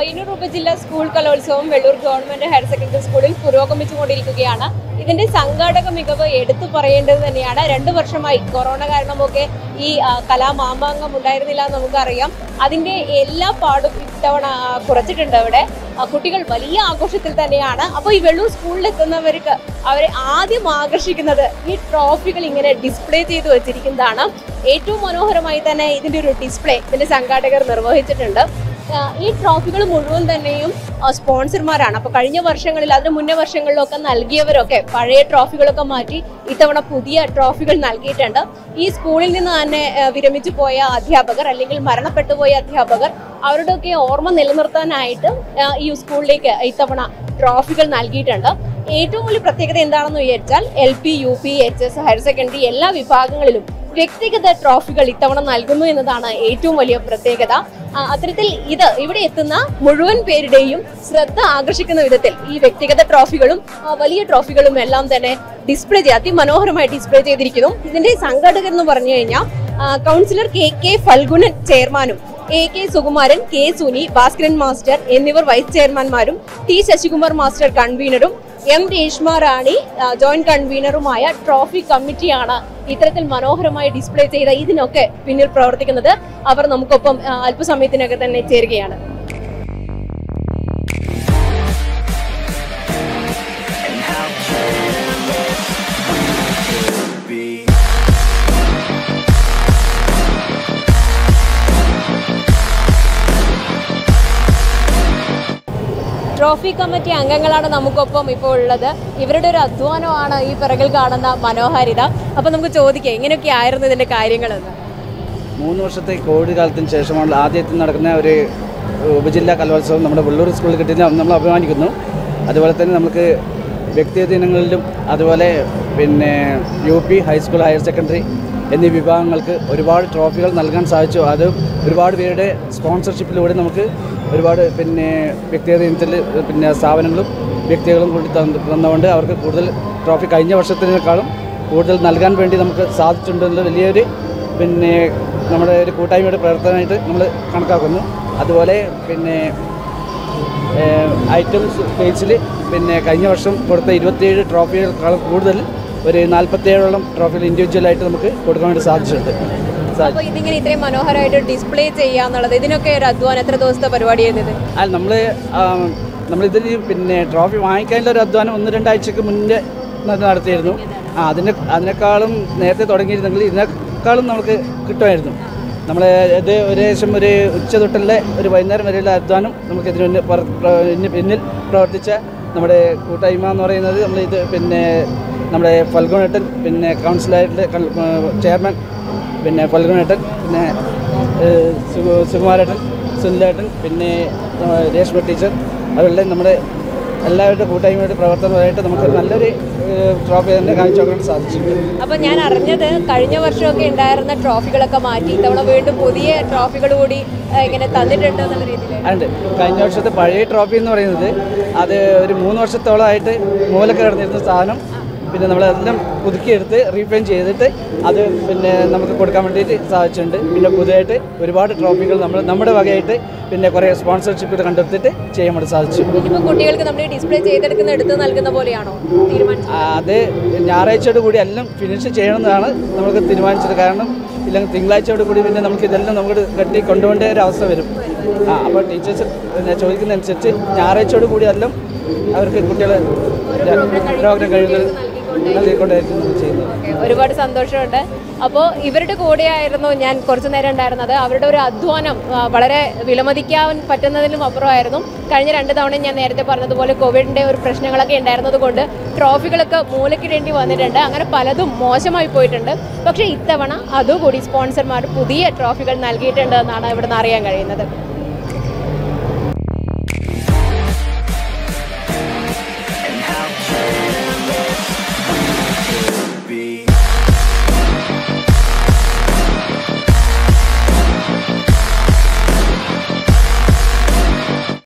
പയ്യന്നൂർ ഉപജില്ലാ സ്കൂൾ കലോത്സവം Vellur government higher secondary സ്കൂളിൽ പുരോഗമിച്ചുകൊണ്ടിരിക്കുകയാണ് ഇതിന്റെ സംഘാടക മികവ് എടുത്തു പറയേണ്ടത് തന്നെയാണ് രണ്ടു വർഷമായി കൊറോണ കാരണമൊക്കെ ഈ ആ, കലാമാമാങ്കം ഉണ്ടായിരുന്നില്ല എന്ന് നമുക്കറിയാം അതിന്റെ എല്ലാ പാടും ഇത്തവണ ആ, കുറച്ചിട്ടുണ്ട് അവിടെ ആ, കുട്ടികൾ വലിയ ആഘോഷത്തിൽ തന്നെയാണ് അപ്പോൾ ഈ വെള്ളൂർ സ്കൂളിൽ എത്തുന്നവർക്ക് അവരെ ആദ്യം ആകർഷിക്കുന്നത് ഈ ട്രോഫികൾ ഇങ്ങനെ ഡിസ്പ്ലേ ചെയ്തു വെച്ചിരിക്കുന്നതാണ് ഏറ്റവും മനോഹരമായി തന്നെ ഇതിന്റെ ഒരു ഡിസ്പ്ലേ ഇതിന്റെ സംഘാടകർ നിർവഹിച്ചിട്ടുണ്ട് ആ, ഈ ട്രോഫികൾ മുഴുവൻ തന്നെയും ആ, സ്പോൺസർമാരാണ് അപ്പൊ കഴിഞ്ഞ വർഷങ്ങളിൽ അതിന് മുന്നേ വർഷങ്ങളിലൊക്കെ നൽകിയവരൊക്കെ പഴയ ട്രോഫികളൊക്കെ മാറ്റി ഇത്തവണ പുതിയ ട്രോഫികൾ നൽകിയിട്ടുണ്ട് ഈ സ്കൂളിൽ നിന്ന് തന്നെ ആ, വിരമിച്ചു പോയ അധ്യാപകർ അല്ലെങ്കിൽ മരണപ്പെട്ടു പോയ അധ്യാപകർ അവരുടെയൊക്കെ ഓർമ്മ നിലനിർത്താനായിട്ട് ആ, ഈ സ്കൂളിലേക്ക് ഇത്തവണ ട്രോഫികൾ നൽകിയിട്ടുണ്ട് ഏറ്റവും വലിയ പ്രത്യേകത എന്താണെന്ന് വിചാരിച്ചാൽ L P U P H S higher secondary എല്ലാ വിഭാഗങ്ങളിലും വ്യക്തിഗത ട്രോഫികൾ ഇത്തവണ നൽകുന്നു എന്നതാണ് ഏറ്റവും വലിയ പ്രത്യേകത ആ, അത്തരത്തിൽ ഇത് ഇവിടെ എത്തുന്ന മുഴുവൻ പേരുടെയും ശ്രദ്ധ ആകർഷിക്കുന്ന വിധത്തിൽ ഈ വ്യക്തിഗത ട്രോഫികളും ആ, വലിയ ട്രോഫികളും എല്ലാം തന്നെ ഡിസ്പ്ലേ ചെയ്ത് അതിമനോഹരമായി ഡിസ്പ്ലേ ചെയ്തിരിക്കുന്നു ഇതിന്റെ സംഘാടകർ എന്ന് പറഞ്ഞു കഴിഞ്ഞാൽ ആ, കൗൺസിലർ കെ കെ ഫൽഗുണൻ ചെയർമാനും A K Sukumaran K Suni Bhaskaran master എന്നിവർ വൈസ് ചെയർമാൻമാരും ടി ശശികുമാർ മാസ്റ്റർ കൺവീനറും എം രേഷ്മ റാണി ആ, ജോയിന്റ് കൺവീനറുമായ ട്രോഫി കമ്മിറ്റിയാണ് ഇത്തരത്തിൽ മനോഹരമായി ഡിസ്പ്ലേ ചെയ്ത ഇതിനൊക്കെ പിന്നിൽ പ്രവർത്തിക്കുന്നത് അവർ നമുക്കൊപ്പം ആ, അല്പസമയത്തിനകം തന്നെ ചേരുകയാണ് be ട്രോഫി കമ്മിറ്റി അംഗങ്ങളാണ് നമുക്കൊപ്പം ഇപ്പോൾ ഉള്ളത് ഇവരുടെ ഒരു അധ്വാനമാണ് ഈ പിറകിൽ കാണുന്ന മനോഹാരിത അപ്പൊ നമുക്ക് ചോദിക്കാം എങ്ങനെയൊക്കെ ആയിരുന്നു ഇതിന്റെ കാര്യങ്ങളെന്ന് മൂന്ന് വർഷത്തെ കോവിഡ് കാലത്തിന് ശേഷമാണ് ആദ്യത്തിൽ നടക്കുന്ന ഒരു ഉപജില്ലാ കലോത്സവം നമ്മുടെ വെള്ളൂർ സ്കൂളിൽ കിട്ടിയത് നമ്മൾ അഭിമാനിക്കുന്നു അതുപോലെ തന്നെ നമുക്ക് വ്യക്തിഗത ഇനങ്ങളിലും അതുപോലെ പിന്നെ U P high school higher secondary എന്നീ വിഭാഗങ്ങൾക്ക് ഒരുപാട് ട്രോഫികൾ നൽകാൻ സാധിച്ചു അത് ഒരുപാട് പേരുടെ സ്പോൺസർഷിപ്പിലൂടെ നമുക്ക് ഒരുപാട് പിന്നെ വ്യക്തിഗത ഇനത്തിൽ പിന്നെ സ്ഥാപനങ്ങളും വ്യക്തികളും കൂടി തന്ന- തന്നുകൊണ്ട് അവർക്ക് കൂടുതൽ ട്രോഫി കഴിഞ്ഞ വർഷത്തിനേക്കാളും കൂടുതൽ നൽകാൻ വേണ്ടി നമുക്ക് സാധിച്ചിട്ടുണ്ടെന്നുള്ള വലിയൊരു പിന്നെ നമ്മുടെ ഒരു കൂട്ടായ്മയുടെ പ്രവർത്തനമായിട്ട് നമ്മൾ കണക്കാക്കുന്നു അതുപോലെ പിന്നെ ഐറ്റംസ് ഫേസിൽ പിന്നെ കഴിഞ്ഞ വർഷം കൊടുത്ത ഇരുപത്തിയേഴ് ട്രോഫികളെക്കാളും കൂടുതൽ ഒരു നാൽപ്പത്തിയേഴോളം ട്രോഫികൾ ഇൻഡിവിജ്വലായിട്ട് നമുക്ക് കൊടുക്കാൻ വേണ്ടി സാധിച്ചിട്ടുണ്ട് സാ- അപ്പൊ ഇതിങ്ങനെ ഇത്രയും മനോഹരമായിട്ട് ഡിസ്പ്ലേ ചെയ്യാന്നുള്ളത് ഇതിനൊക്കെ ഒരു അധ്വാനം എത്ര ദിവസത്തെ പരിപാടിയായിരുന്നു ഇത് അല്ല നമ്മൾ നമ്മളിതിൽ പിന്നെ ട്രോഫി വാങ്ങിക്കാനുള്ള ഒരു അധ്വാനം ഒന്ന് രണ്ടാഴ്ചക്ക് മുന്നേ ന- നടത്തിയിരുന്നു ആ അതിനെ അതിനേക്കാളും നേരത്തെ തുടങ്ങിയിരുന്നെങ്കിൽ ഇതിനേക്കാളും നമുക്ക് കിട്ടുമായിരുന്നു നമ്മൾ ഇത് ഏകദേശം ഒരു ഉച്ച തൊട്ടുള്ള ഒരു വൈകുന്നേരം വരെയുള്ള അധ്വാനം നമുക്ക് ഇതിന് മുന്നിൽ പ്ര- പ്ര- ഇതിന് പിന്നിൽ പ്രവർത്തിച്ച നമ്മുടെ കൂട്ടായ്മ എന്ന് പറയുന്നത് നമ്മൾ ഇത് പിന്നെ നമ്മുടെ ഫൽഗുണേട്ടൻ പിന്നെ കൗൺസിലായിട്ട് ചെയർമാൻ പിന്നെ ഫൽഗുണേട്ടൻ പിന്നെ ഏഹ്, സുകു- സുകുമാരേട്ടൻ സുനിലേട്ടൻ പിന്നെ ഏഹ്, രേഷ്മ ടീച്ചർ അവരുടെ നമ്മുടെ എല്ലാവരുടെ കൂട്ടായ്മയുടെ പ്രവർത്തനമായിട്ട് നമുക്ക് നല്ലൊരു ഏഹ്, ട്രോഫി തന്നെ കാഴ്ചവെക്കാൻ സാധിച്ചിട്ടുണ്ട് അപ്പൊ ഞാൻ അറിഞ്ഞത് കഴിഞ്ഞ വർഷമൊക്കെ ഉണ്ടായിരുന്ന ട്രോഫികളൊക്കെ മാറ്റി ഇത്തവണ വീണ്ടും പുതിയ ട്രോഫികൾ കൂടി ആ, ഇങ്ങനെ തന്നിട്ടുണ്ട് എന്നുള്ള രീതിയിൽ അതുണ്ട് കഴിഞ്ഞ വർഷത്തെ പഴയ ട്രോഫി എന്ന് പറയുന്നത് അത് ഒരു മൂന്ന് വർഷത്തോളമായിട്ട് മൂലക്ക് കിടന്നിരുന്ന സാധനം പിന്നെ നമ്മളതെല്ലാം പുതുക്കിയെടുത്ത് റീഫൈൻ ചെയ്തിട്ട് അത് പിന്നെ നമുക്ക് കൊടുക്കാൻ വേണ്ടിയിട്ട് സാധിച്ചിട്ടുണ്ട് പിന്നെ പുതിയതായിട്ട് ഒരുപാട് ട്രോഫികൾ നമ്മൾ നമ്മുടെ വകയായിട്ട് പിന്നെ കുറേ സ്പോൺസർഷിപ്പ് കണ്ടെടുത്തിട്ട് ചെയ്യാൻ വേണ്ടി സാധിച്ചു ഇനിയിപ്പോ കുട്ടികൾക്ക് നമ്മൾ ഡിസ്പ്ലേ ചെയ്തെടുക്കുന്ന എടുത്ത് നൽകുന്ന പോലെയാണോ തീരുമാനിച്ചത് ആ, അത് ഞായറാഴ്ചയോട് കൂടി എല്ലാം ഫിനിഷ് ചെയ്യണമെന്നാണ് നമുക്ക് തീരുമാനിച്ചത് കാരണം ഇല്ലെങ്കിൽ തിങ്കളാഴ്ചയോട് കൂടി പിന്നെ നമുക്ക് ഇതെല്ലാം നമുക്ക് കെട്ടി കൊണ്ടുപോകേണ്ട ഒരു അവസ്ഥ വരും ആ അപ്പോൾ ടീച്ചേഴ്സ് പിന്നെ ചോദിക്കുന്നതനുസരിച്ച് ഞായറാഴ്ചയോട് കൂടി എല്ലാം അവർക്ക് കുട്ടികളെ പ്രോഗ്രാം കഴിയുന്നത് നൽകിക്കൊണ്ടായിരിക്കും നമ്മൾ ചെയ്യുന്നത് ഓക്കേ, ഒരുപാട് സന്തോഷമുണ്ട് അപ്പോൾ ഇവരുടെ കൂടെയായിരുന്നു ഞാൻ കുറച്ചു നേരം ഉണ്ടായിരുന്നത് അവരുടെ ഒരു അധ്വാനം ആ, വളരെ വിലമതിക്കാൻ പറ്റുന്നതിലും അപ്പുറമായിരുന്നു കഴിഞ്ഞ രണ്ട് തവണ ഞാൻ നേരത്തെ പറഞ്ഞതുപോലെ കോവിഡിൻ്റെ ഒരു പ്രശ്നങ്ങളൊക്കെ ഉണ്ടായിരുന്നത് കൊണ്ട് ട്രോഫികളൊക്കെ മൂലക്കിടേണ്ടി വന്നിട്ടുണ്ട് അങ്ങനെ പലതും മോശമായി പോയിട്ടുണ്ട് പക്ഷേ ഇത്തവണ അതുകൂടി സ്പോൺസർമാർ പുതിയ ട്രോഫികൾ നൽകിയിട്ടുണ്ട് എന്നാണ് ഇവിടുന്ന് അറിയാൻ കഴിയുന്നത്